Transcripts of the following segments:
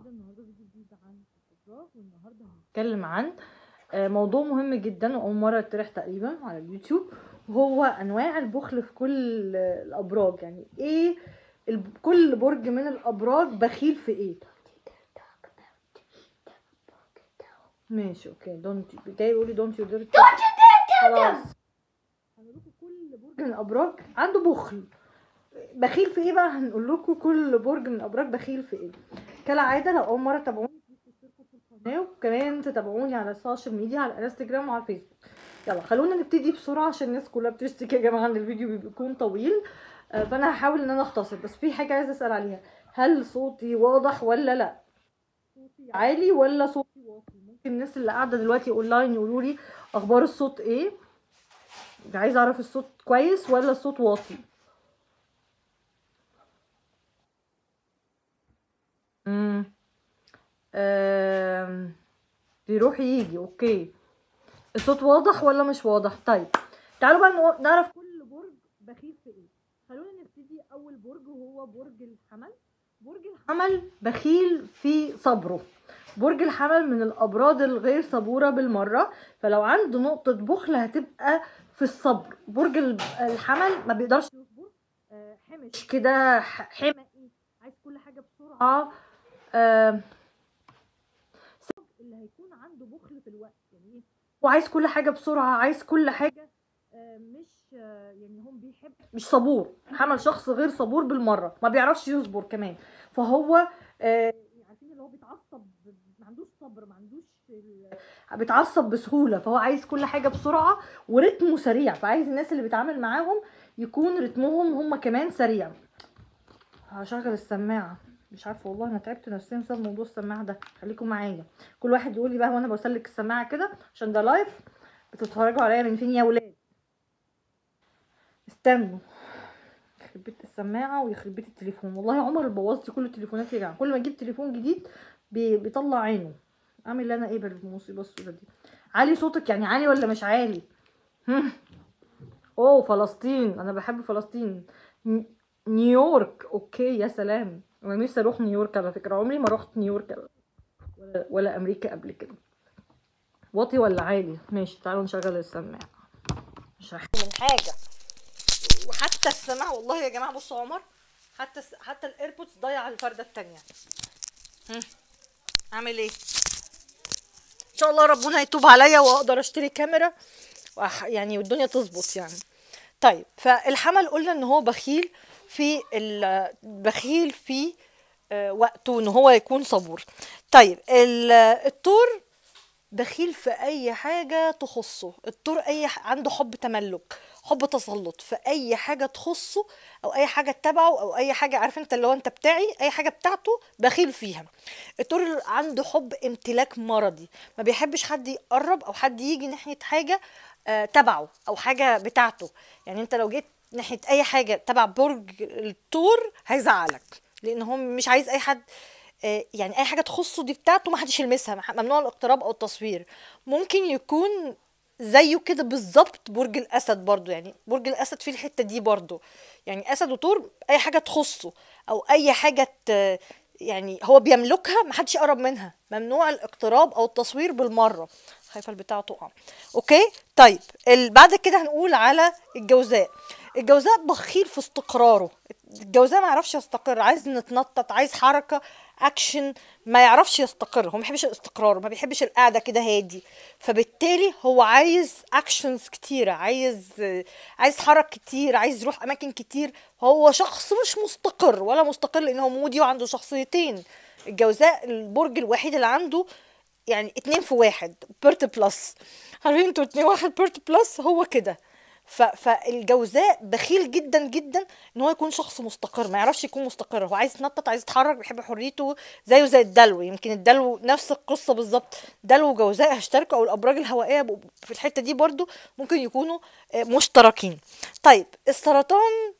النهارده فيديو جديد عن الابراج والنهارده هنتكلم عن آه، موضوع مهم جدا واول مره يطرح تقريبا على اليوتيوب وهو انواع البخل في كل آه، الابراج يعني ايه الب- كل برج من الابراج بخيل في ايه ماشي اوكي دونت جاي يقول لي دونت يو دير خلاص هنقول لكم كل برج من الابراج عنده بخل بخيل في ايه بقى هنقول لكم كل برج من الابراج بخيل في ايه كالعاده لو اول مره تتابعوني تشتركوا في القناه وكمان تتابعوني على السوشيال ميديا على الانستجرام وعلى الفيسبوك يلا خلونا نبتدي بسرعه عشان الناس كلها بتشتكي يا جماعه ان الفيديو بيكون طويل آه، فانا هحاول ان انا اختصر بس في حاجه عايزه اسال عليها هل صوتي واضح ولا لا صوتي عالي ولا صوتي واطي ممكن الناس اللي قاعده دلوقتي اونلاين يقولوا لي اخبار الصوت ايه عايزه اعرف الصوت كويس ولا الصوت واطي امم آم، بيروح يجي اوكي الصوت واضح ولا مش واضح طيب تعالوا بقى نو- نعرف كل برج بخيل في ايه خلونا نبتدي اول برج وهو برج الحمل برج الحمل بخيل في صبره برج الحمل من الابراج الغير صبوره بالمره فلو عنده نقطه بخل هتبقى في الصبر برج ال- الحمل ما بيقدرش يصبر آه، حمش كده ح- حمقي عايز كل حاجه بسرعه آه، اللي هيكون عنده بخل في الوقت يعني ايه هو عايز كل حاجه بسرعه عايز كل حاجه آه، مش آه، يعني هو بيحب مش صبور حمل شخص غير صبور بالمره ما بيعرفش يصبر كمان فهو آه، عارفين اللي هو بيتعصب ما عندوش صبر ما عندوش ال- بيتعصب بسهوله فهو عايز كل حاجه بسرعه ورتمه سريع فعايز الناس اللي بيتعامل معاهم يكون رتمهم هم كمان سريع هشغل السماعه مش عارفه والله انا تعبت نفسيا بسبب موضوع السماعه ده خليكم معايا كل واحد يقول لي بقى وانا بسلك السماعه كده عشان ده لايف بتتفرجوا عليا من فين يا ولاد استنوا يخرب بيت السماعه ويخرب بيت التليفون والله عمر اللي بوظت كل التليفونات يا جماعه كل ما اجيب تليفون جديد بي- بيطلع عينه اعمل انا ايه بالمصيبه السوداء دي عالي صوتك يعني عالي ولا مش عالي هم. اوه فلسطين انا بحب فلسطين ن- نيويورك اوكي يا سلام انا نفسي اروح نيويورك على فكره عمري ما رحت نيويورك ولا, ولا امريكا قبل كده واطي ولا عالي ماشي تعالوا نشغل السماعه مش هحكي من حاجه وحتى السماعه والله يا جماعه بصوا عمر حتى الس- حتى الايربودز ضايعه الفرده التانية هم. اعمل ايه ان شاء الله ربنا يتوب عليا واقدر اشتري كاميرا وأح- يعني والدنيا تظبط يعني طيب فالحمل قلنا ان هو بخيل في ال- بخيل في آه، وقته ان هو يكون صبور طيب ال- الثور بخيل في اي حاجه تخصه الثور اي ح... عنده حب تملك حب تسلط في اي حاجه تخصه او اي حاجه تتبعه او اي حاجه عارف انت اللي هو انت بتاعي اي حاجه بتاعته بخيل فيها الثور عنده حب امتلاك مرضي ما بيحبش حد يقرب او حد يجي ناحيه حاجه آه، تبعه او حاجه بتاعته يعني انت لو جيت ناحيه اي حاجه تبع برج الثور هيزعلك لان هو مش عايز اي حد آه، يعني اي حاجه تخصه دي بتاعته ما حدش يلمسها مح- ممنوع الاقتراب او التصوير ممكن يكون زيه كده بالظبط برج الاسد برضو يعني برج الاسد فيه الحته دي برضو يعني اسد وثور اي حاجه تخصه او اي حاجه ت- يعني هو بيملكها ما حدش يقرب منها ممنوع الاقتراب او التصوير بالمره خايفه البتاعه تقع اوكي طيب ال- بعد كده هنقول على الجوزاء الجوزاء بخيل في استقراره الجوزاء ما يعرفش يستقر عايز نتنطط عايز حركه اكشن ما يعرفش يستقر هو ما بيحبش الاستقرار ما بيحبش القعده كده هادي فبالتالي هو عايز اكشنز كتيره عايز عايز حرك كتير عايز يروح اماكن كتير هو شخص مش مستقر ولا مستقر لان هو مودي وعنده شخصيتين الجوزاء البرج الوحيد اللي عنده يعني اتنين في واحد بيرت بلس عارفين انتوا اتنين واحد بيرت بلس هو كده ف... فالجوزاء بخيل جدا جدا ان هو يكون شخص مستقر ما يعرفش يكون مستقر هو عايز يتنطط عايز يتحرك بيحب حريته زيه زي الدلو يمكن الدلو نفس القصه بالظبط دلو وجوزاء هيشتركوا او الابراج الهوائيه ب- في الحته دي برضو ممكن يكونوا آه، مشتركين طيب السرطان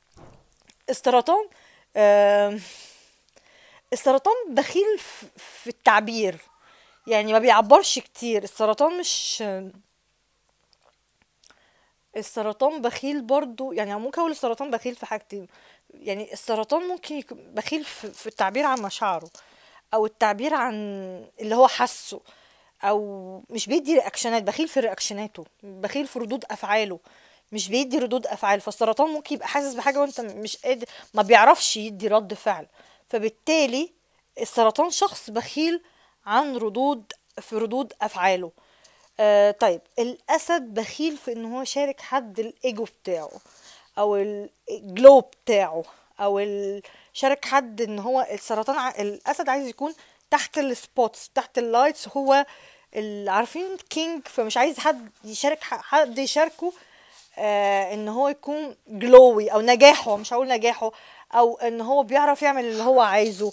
السرطان آم، السرطان بخيل ف- في التعبير يعني ما بيعبرش كتير السرطان مش السرطان بخيل برضو يعني ممكن اقول السرطان بخيل في حاجتين يعني السرطان ممكن يكون بخيل في, في التعبير عن مشاعره او التعبير عن اللي هو حاسه او مش بيدي رياكشنات بخيل في رياكشناته بخيل في ردود افعاله مش بيدي ردود افعال فالسرطان ممكن يبقى حاسس بحاجه وانت مش قادر ما بيعرفش يدي رد فعل فبالتالي السرطان شخص بخيل عن ردود في ردود افعاله آه طيب الاسد بخيل في ان هو يشارك حد الايجو بتاعه او الجلو بتاعه او ال- شارك حد ان هو السرطان ع- الاسد عايز يكون تحت السبوتس تحت اللايتس هو ال- عارفين كينج فمش عايز حد يشارك ح- حد يشاركه آه ان هو يكون جلوي او نجاحه مش هقول نجاحه او ان هو بيعرف يعمل اللي هو عايزه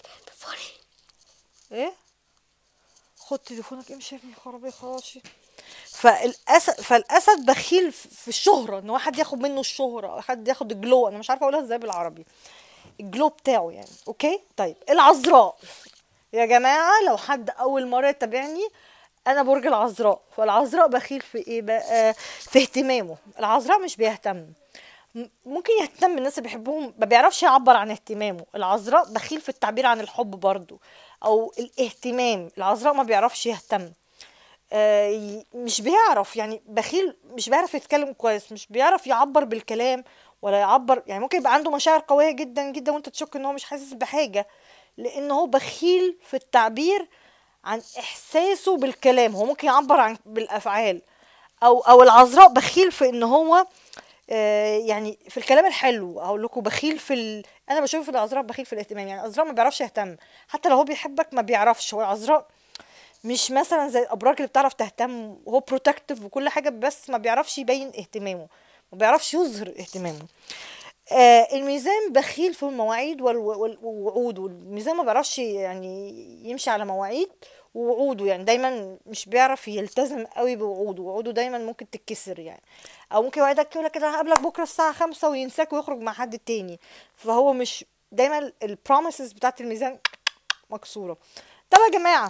ايه خد تليفونك امشي يا ابني خرابي خلاص فالاسد فالاسد بخيل في الشهره ان هو حد ياخد منه الشهره او حد ياخد الجلو انا مش عارفه اقولها ازاي بالعربي الجلو بتاعه يعني اوكي طيب العذراء يا جماعه لو حد اول مره يتابعني انا برج العذراء فالعذراء بخيل في ايه بقى في اهتمامه العذراء مش بيهتم م- ممكن يهتم بالناس اللي بيحبهم ما بيعرفش يعبر عن اهتمامه العذراء بخيل في التعبير عن الحب برضو او الاهتمام العذراء ما بيعرفش يهتم آه، ي- مش بيعرف يعني بخيل مش بيعرف يتكلم كويس مش بيعرف يعبر بالكلام ولا يعبر يعني ممكن يبقى عنده مشاعر قوية جدا جدا وانت تشك ان هو مش حاسس بحاجة لان هو بخيل في التعبير عن احساسه بالكلام هو ممكن يعبر عن بالافعال او او العذراء بخيل في ان هو آه، يعني في الكلام الحلو اقول لكم بخيل في ال... انا بشوف العذراء بخيل في الاهتمام يعني العذراء ما بيعرفش يهتم حتى لو هو بيحبك ما بيعرفش هو العذراء مش مثلا زي الابراج اللي بتعرف تهتم وهو بروتكتيف وكل حاجه بس ما بيعرفش يبين اهتمامه ما بيعرفش يظهر اهتمامه آه الميزان بخيل في المواعيد وال- وال- والوعود والميزان ما بيعرفش يعني يمشي على مواعيد ووعوده يعني دايما مش بيعرف يلتزم قوي بوعوده وعوده دايما ممكن تتكسر يعني او ممكن يوعدك يقول لك انا هقابلك بكره الساعه خمسة وينساك ويخرج مع حد تاني فهو مش دايما البروميسز بتاعت الميزان مكسوره طب يا جماعه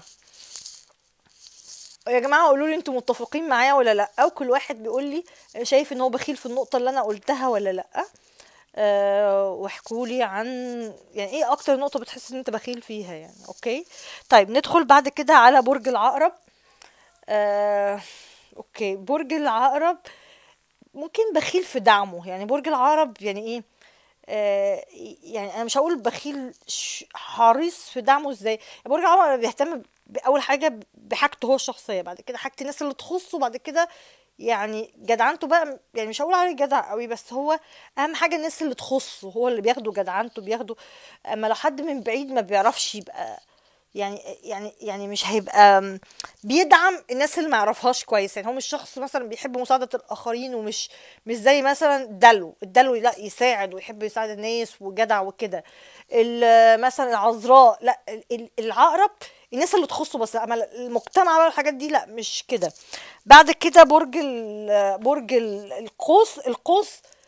يا جماعه قولوا لي انتوا متفقين معايا ولا لا او كل واحد بيقول لي شايف ان هو بخيل في النقطه اللي انا قلتها ولا لا أه واحكوا لي عن يعني ايه اكتر نقطه بتحس ان انت بخيل فيها يعني اوكي طيب ندخل بعد كده على برج العقرب أه اوكي برج العقرب ممكن بخيل في دعمه يعني برج العقرب يعني ايه آه يعني انا مش هقول بخيل ش- حريص في دعمه ازاي يعني برج العقرب بيهتم باول حاجه بحاجته هو الشخصيه بعد كده حاجه الناس اللي تخصه بعد كده يعني جدعنته بقى يعني مش هقول عليه جدع قوي بس هو اهم حاجه الناس اللي تخصه هو اللي بياخدوا جدعنته بياخدوا اما لو حد من بعيد ما بيعرفش يبقى يعني يعني يعني مش هيبقى م- بيدعم الناس اللي ما يعرفهاش كويس يعني هو مش شخص مثلا بيحب مساعدة الآخرين ومش مش زي مثلا دلو الدلو لا يساعد ويحب يساعد الناس وجدع وكده ال- مثلا العذراء لا ال- ال- العقرب الناس اللي تخصه بس اما المجتمع بقى الحاجات دي لا مش كده بعد كده برج ال- برج ال- القوس القوس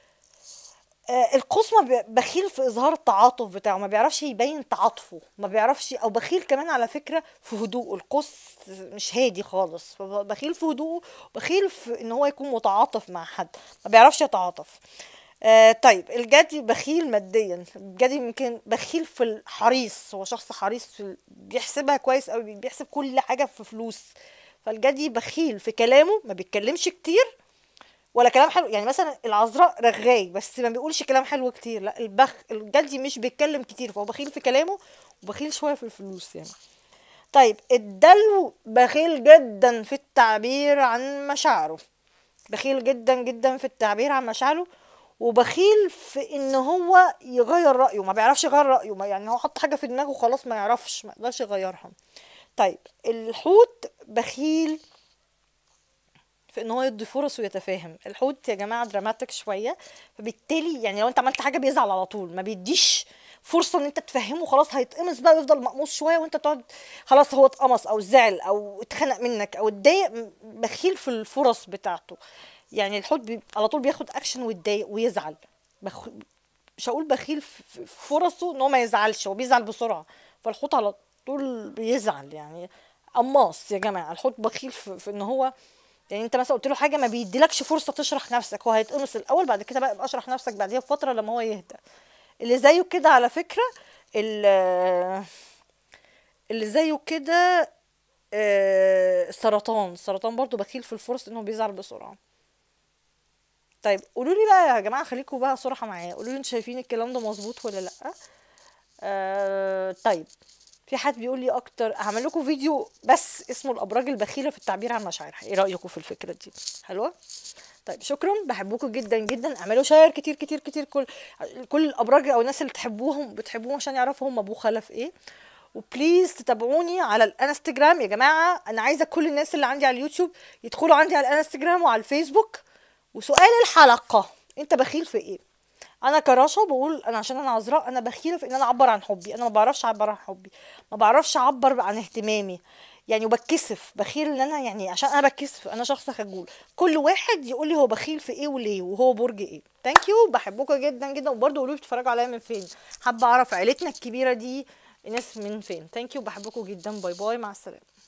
آه، القوس ما بي- بخيل في اظهار التعاطف بتاعه ما بيعرفش يبين تعاطفه ما بيعرفش او بخيل كمان على فكره في هدوءه القوس مش هادي خالص بخيل في هدوءه بخيل في ان هو يكون متعاطف مع حد ما بيعرفش يتعاطف آه طيب الجدي بخيل ماديا الجدي يمكن بخيل في الحريص هو شخص حريص في ال- بيحسبها كويس قوي بيحسب كل حاجه في فلوس فالجدي بخيل في كلامه ما بيتكلمش كتير ولا كلام حلو يعني مثلا العذراء رغاي بس ما بيقولش كلام حلو كتير لا البخ الجدي مش بيتكلم كتير فهو بخيل في كلامه وبخيل شويه في الفلوس يعني طيب الدلو بخيل جدا في التعبير عن مشاعره بخيل جدا جدا في التعبير عن مشاعره وبخيل في ان هو يغير رايه ما بيعرفش يغير رايه ما يعني هو حط حاجه في دماغه خلاص ما يعرفش ما يقدرش يغيرها طيب الحوت بخيل في ان هو يدي فرص ويتفاهم الحوت يا جماعه دراماتيك شويه فبالتالي يعني لو انت عملت حاجه بيزعل على طول ما بيديش فرصه ان انت تفهمه خلاص هيتقمص بقى ويفضل مقموص شويه وانت تقعد خلاص هو اتقمص او زعل او اتخنق منك او اتضايق م- بخيل في الفرص بتاعته يعني الحوت بي على طول بياخد اكشن ويتضايق ويزعل بخ... مش هقول بخيل في في فرصه ان هو ما يزعلش هو بيزعل بسرعه فالحوت على طول بيزعل يعني قماص يا جماعه الحوت بخيل في, في ان هو يعني انت مثلا قلت له حاجه ما بيديلكش فرصه تشرح نفسك هو هيتقمص الاول بعد كده بقى يبقى اشرح نفسك بعديها بفتره لما هو يهدى اللي زيه كده على فكره ال اللي زيه كده آه، السرطان السرطان برضو بخيل في الفرص انه بيزعل بسرعه طيب قولوا لي بقى يا جماعه خليكم بقى صراحه معايا قولوا لي انتوا شايفين الكلام ده مظبوط ولا لا آه طيب في حد بيقول لي اكتر هعمل لكم فيديو بس اسمه الابراج البخيله في التعبير عن مشاعرها ايه رايكم في الفكره دي حلوه طيب شكرا بحبكم جدا جدا اعملوا شير كتير كتير كتير كل كل الابراج او الناس اللي تحبوهم بتحبوهم عشان يعرفوا هم ابو خلف ايه وبليز تتابعوني على الانستجرام يا جماعه انا عايزه كل الناس اللي عندي على اليوتيوب يدخلوا عندي على الانستجرام وعلى الفيسبوك وسؤال الحلقه انت بخيل في ايه انا كراشة بقول انا عشان انا عذراء انا بخيله في ان انا اعبر عن حبي انا ما بعرفش اعبر عن حبي ما بعرفش اعبر عن اهتمامي يعني وبتكسف بخيل ان انا يعني عشان انا بتكسف انا شخص خجول كل واحد يقول لي هو بخيل في ايه وليه وهو برج ايه ثانك يو بحبكم جدا جدا وبرضه قولوا لي بتتفرجوا عليا من فين حابه اعرف عيلتنا الكبيره دي ناس من فين ثانك يو بحبكم جدا باي باي مع السلامه